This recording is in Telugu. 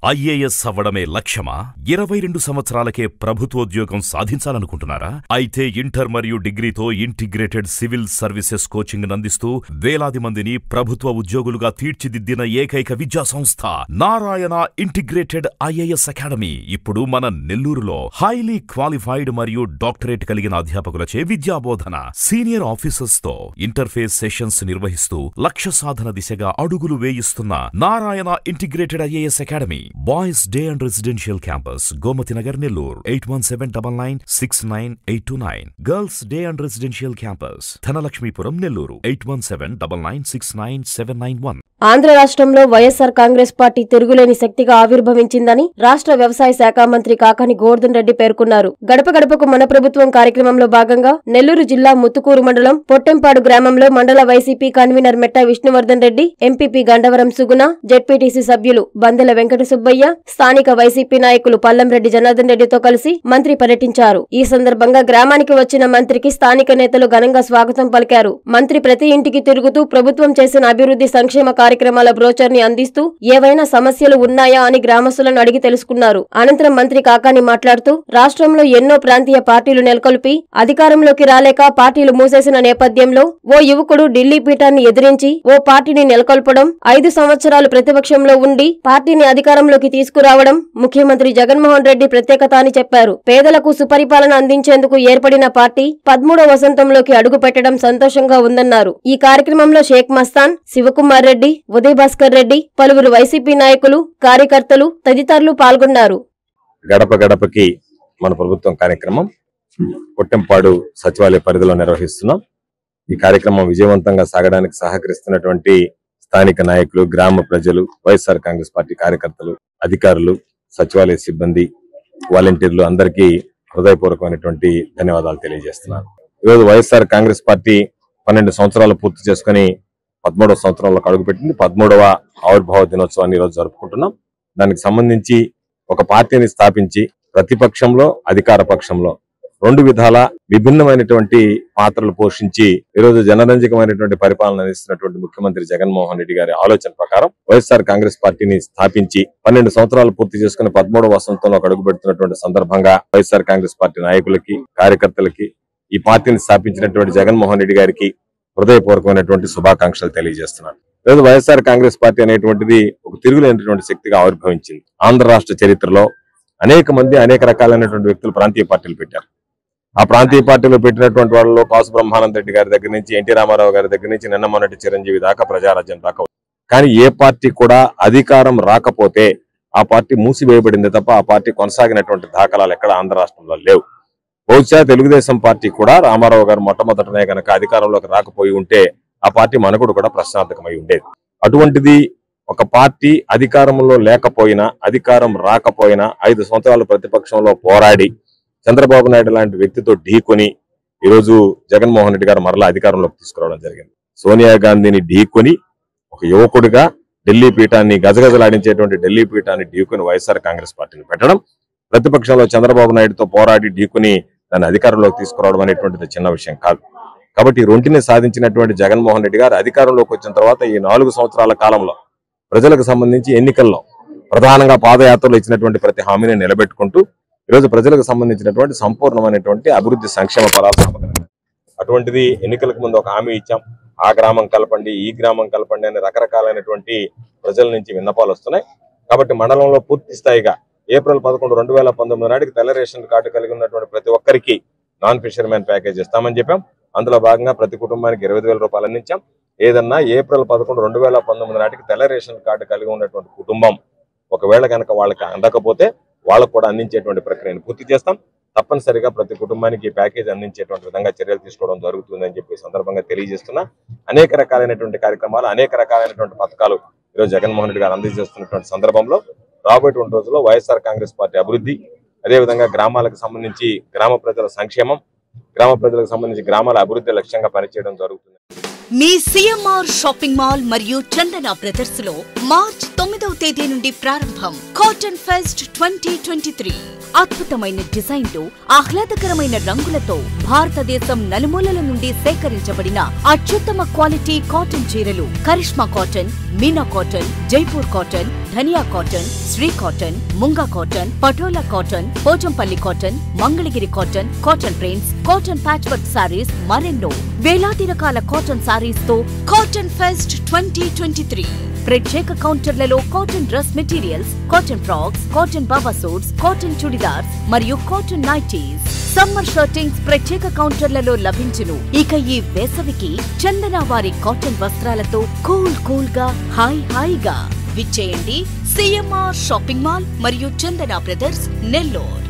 ఐఏఎస్ అవ్వడమే లక్ష్యమా ఇరవై రెండు సంవత్సరాలకే ప్రభుత్వోద్యోగం సాధించాలనుకుంటున్నారా అయితే ఇంటర్ మరియు డిగ్రీతో ఇంటిగ్రేటెడ్ సివిల్ సర్వీసెస్ కోచింగ్ అందిస్తూ వేలాది మందిని ప్రభుత్వ ఉద్యోగులుగా తీర్చిదిద్దిన ఏకైక విద్యా సంస్థ నారాయణ ఇంటిగ్రేటెడ్ ఐఏఎస్ అకాడమీ ఇప్పుడు మన నెల్లూరులో హైలీ క్వాలిఫైడ్ మరియు డాక్టరేట్ కలిగిన అధ్యాపకులచే విద్యాబోధన సీనియర్ ఆఫీసర్స్ తో ఇంటర్ఫేస్ సెషన్స్ నిర్వహిస్తూ లక్ష్య సాధన దిశగా అడుగులు వేయిస్తున్న Narayana integrated IAS academy boys day and residential campus Gomathi Nagar Nellore eight one seven double nine six nine eight two nine girls day and residential campus Dhanalakshmipuram Nellore eight one seven double nine six nine seven nine one Andhra రాష్ట్రంలో వైఎస్సార్ కాంగ్రెస్ పార్టీ తిరుగులేని శక్తిగా ఆవిర్భవించిందని రాష్ట్ర వ్యవసాయ శాఖ మంత్రి కాకాని గోవర్ధన్ రెడ్డి పేర్కొన్నారు గడప గడపకు మన ప్రభుత్వం కార్యక్రమంలో భాగంగా నెల్లూరు జిల్లా ముత్తుకూరు మండలం పొట్టెంపాడు గ్రామంలో మండల YCP convener Metta Vishnuvardhan Reddy MPP Gandavaram Suguna ZPTC సభ్యులు బందెల వెంకట సుబ్బయ్య స్థానిక వైసీపీ నాయకులు పల్లంరెడ్డి జనార్దన్ రెడ్డితో కలిసి మంత్రి పర్యటించారు ఈ సందర్భంగా గ్రామానికి వచ్చిన మంత్రికి స్థానిక నేతలు ఘనంగా స్వాగతం పలికారు మంత్రి ప్రతి ఇంటికి తిరుగుతూ ప్రభుత్వం చేసిన అభివృద్ధి సంక్షేమ కార్యక్రమాల బ్రోచర్ ని అందిస్తూ ఏవైనా సమస్యలు ఉన్నాయా అని గ్రామస్తులను అడిగి తెలుసుకున్నారు అనంతరం మంత్రి కాకాని మాట్లాడుతూ రాష్ట్రంలో ఎన్నో ప్రాంతీయ పార్టీలు నెలకొల్పి అధికారంలోకి రాలేక పార్టీలు మూసేసిన నేపథ్యంలో ఓ యువకుడు ఢిల్లీ పీఠాన్ని ఎదిరించి ఓ పార్టీని నెలకొల్పడం ఐదు సంవత్సరాలు ప్రతిపక్షంలో ఉండి పార్టీని అధికారంలోకి తీసుకురావడం ముఖ్యమంత్రి జగన్మోహన్ రెడ్డి ప్రత్యేకత అని చెప్పారు పేదలకు సుపరిపాలన అందించేందుకు ఏర్పడిన పార్టీ పదమూడవ వసంతంలోకి అడుగు పెట్టడం సంతోషంగా ఉందన్నారు ఈ కార్యక్రమంలో షేక్ మస్తాన్ శివకుమార్ రెడ్డి ఉదయ్ భాస్కర్ రెడ్డి పలువురు వైసీపీ నాయకులు కార్యకర్తలు తదితరులు పాల్గొన్నారు గడప గడపకి మన ప్రభుత్వం కార్యక్రమం కొట్టెంపాడు సచివాలయ పరిధిలో నిర్వహిస్తున్నాం ఈ కార్యక్రమం విజయవంతంగా సాగడానికి సహకరిస్తున్నటువంటి స్థానిక నాయకులు గ్రామ ప్రజలు వైఎస్ఆర్ కాంగ్రెస్ పార్టీ కార్యకర్తలు అధికారులు సచివాలయ సిబ్బంది వాలంటీర్లు అందరికీ హృదయపూర్వకమైనటువంటి ధన్యవాదాలు తెలియజేస్తున్నాను ఈరోజు వైఎస్ఆర్ కాంగ్రెస్ పార్టీ పన్నెండు సంవత్సరాలు పూర్తి చేసుకుని పదమూడవ సంవత్సరంలోకి అడుగుపెట్టింది పదమూడవ ఆవిర్భావ దినోత్సవాన్ని ఈరోజు జరుపుకుంటున్నాం దానికి సంబంధించి ఒక పార్టీని స్థాపించి ప్రతిపక్షంలో అధికార పక్షంలో రెండు విధాల విభిన్నమైనటువంటి పాత్రలు పోషించి ఈరోజు జనరంజకమైనటువంటి పరిపాలన అందిస్తున్నటువంటి ముఖ్యమంత్రి జగన్మోహన్ రెడ్డి గారి ఆలోచన ప్రకారం వైఎస్ఆర్ కాంగ్రెస్ పార్టీని స్థాపించి పన్నెండు సంవత్సరాలు పూర్తి చేసుకుని పదమూడవ వసంతంలో అడుగు పెడుతున్నటువంటి సందర్భంగా వైఎస్ఆర్ కాంగ్రెస్ పార్టీ నాయకులకి కార్యకర్తలకి ఈ పార్టీని స్థాపించినటువంటి జగన్మోహన్ రెడ్డి గారికి హృదయపూర్వకమైనటువంటి శుభాకాంక్షలు తెలియజేస్తున్నాను ఈరోజు వైఎస్ఆర్ కాంగ్రెస్ పార్టీ అనేటువంటిది ఒక తిరుగులేనటువంటి శక్తిగా ఆవిర్భవించింది ఆంధ్ర రాష్ట్ర చరిత్రలో అనేక మంది అనేక రకాలైనటువంటి వ్యక్తులు ప్రాంతీయ పార్టీలు పెట్టారు ఆ ప్రాంతీయ పార్టీలో పెట్టినటువంటి వాళ్ళలో కాసు బ్రహ్మానంద రెడ్డి గారి దగ్గర నుంచి ఎన్టీ రామారావు గారి దగ్గర నుంచి నిన్న మొన్నటి చిరంజీవి దాకా ప్రజారాజ్యం దాకా కానీ ఏ పార్టీ కూడా అధికారం రాకపోతే ఆ పార్టీ మూసివేయబడింది తప్ప ఆ పార్టీ కొనసాగినటువంటి దాఖలాలు ఎక్కడ ఆంధ్ర రాష్ట్రంలో లేవు బహుశా తెలుగుదేశం పార్టీ కూడా రామారావు గారు మొట్టమొదటనే కనుక అధికారంలోకి రాకపోయి ఉంటే ఆ పార్టీ మనకుడు కూడా ప్రశ్నార్థకమై ఉండేది అటువంటిది ఒక పార్టీ అధికారంలో లేకపోయినా అధికారం రాకపోయినా ఐదు సంవత్సరాలు ప్రతిపక్షంలో పోరాడి చంద్రబాబు నాయుడు లాంటి వ్యక్తితో ఢీకొని ఈరోజు జగన్మోహన్ రెడ్డి గారు మరలా అధికారంలోకి తీసుకురావడం జరిగింది సోనియా గాంధీని ఢీకొని ఒక యువకుడిగా ఢిల్లీ పీఠాన్ని గజగజలాడించేటువంటి ఢిల్లీ పీఠాన్ని ఢీకొని వైఎస్ఆర్ కాంగ్రెస్ పార్టీని పెట్టడం ప్రతిపక్షంలో చంద్రబాబు నాయుడుతో పోరాడి ఢీకొని దాన్ని అధికారంలోకి తీసుకురావడం అనేటువంటిది చిన్న విషయం కాదు కాబట్టి ఈ రెంటిని సాధించినటువంటి జగన్మోహన్ రెడ్డి గారు అధికారంలోకి వచ్చిన తర్వాత ఈ నాలుగు సంవత్సరాల కాలంలో ప్రజలకు సంబంధించి ఎన్నికల్లో ప్రధానంగా పాదయాత్రలో ఇచ్చినటువంటి ప్రతి హామీని నిలబెట్టుకుంటూ ఈరోజు ప్రజలకు సంబంధించినటువంటి సంపూర్ణమైనటువంటి అభివృద్ధి సంక్షేమ ఫలాలు సమకరించారు అటువంటిది ఎన్నికలకు ముందు ఒక హామీ ఇచ్చాం ఆ గ్రామం కలపండి ఈ గ్రామం కలపండి అనే రకరకాలైనటువంటి ప్రజల నుంచి విన్నపాలు వస్తున్నాయి కాబట్టి మండలంలో పూర్తి స్థాయిగా ఏప్రిల్ పదకొండు రెండు వేల పంతొమ్మిది నాటికి తెల్ల రేషన్ కార్డు కలిగి ఉన్నటువంటి ప్రతి ఒక్కరికి నాన్ ఫిషర్మెన్ ప్యాకేజ్ ఇస్తామని చెప్పాం అందులో భాగంగా ప్రతి కుటుంబానికి ఇరవై వేల రూపాయలు అందించాం ఏదన్నా ఏప్రిల్ పదకొండు రెండు వేల పంతొమ్మిది నాటికి తెల్ల రేషన్ కార్డు కలిగి ఉన్నటువంటి కుటుంబం ఒకవేళ కనుక వాళ్ళకి అందకపోతే వాళ్ళకు కూడా అందించేటువంటి ప్రక్రియను పూర్తి చేస్తాం తప్పనిసరిగా ప్రతి కుటుంబానికి ఈ ప్యాకేజ్ అందించేటువంటి విధంగా చర్యలు తీసుకోవడం జరుగుతుందని చెప్పి ఈ సందర్భంగా తెలియజేస్తున్నా అనేక రకాలైనటువంటి కార్యక్రమాలు అనేక రకాలైనటువంటి పథకాలు ఈరోజు జగన్మోహన్ రెడ్డి గారు అందజేస్తున్నటువంటి సందర్భంలో రాబోయేటువంటి రోజుల్లో వైఎస్ఆర్ కాంగ్రెస్ పార్టీ అభివృద్ధి అదేవిధంగా గ్రామాలకు సంబంధించి గ్రామ ప్రజల సంక్షేమం గ్రామ ప్రజలకు సంబంధించి గ్రామాల అభివృద్ధి లక్ష్యంగా పనిచేయడం జరుగుతుంది మీ సిఎంఆర్ షాపింగ్ మాల్ మరియు చందన బ్రదర్స్ లో మార్చ్ తొమ్మిదవ తేదీ నుండి ప్రారంభం cotton fest twenty twenty three అద్భుతమైన డిజైన్లు ఆహ్లాదకరమైన రంగులతో భారతదేశం నలుమూలల నుండి సేకరించబడిన అత్యుత్తమ క్వాలిటీ కాటన్ చీరలు Karishma cotton Meena cotton Jaipur cotton Dhaniya cotton Shri cotton Munga cotton Patola cotton Pochampally cotton Mangalagiri cotton cotton prints cotton patch work saris మరెన్నో వేలాది రకాల కాటన్ సారీస్ తో cotton fest twenty twenty three ప్రత్యేక కౌంటర్లలో cotton dress materials cotton frocks cotton Baba suits cotton chudidars మరియు కాటన్ నైటీస్ సమ్మర్ షర్టింగ్స్ ప్రత్యేక కౌంటర్లలో లభించును ఇక ఈ వేసవికి చందన వారి కాటన్ వస్త్రాలతో కూల్ కూల్ గా హాయ్ హాయిగా విచ్చేయండి సిఎంఆర్ షాపింగ్ మాల్ మరియు చందన బ్రదర్స్ నెల్లూరు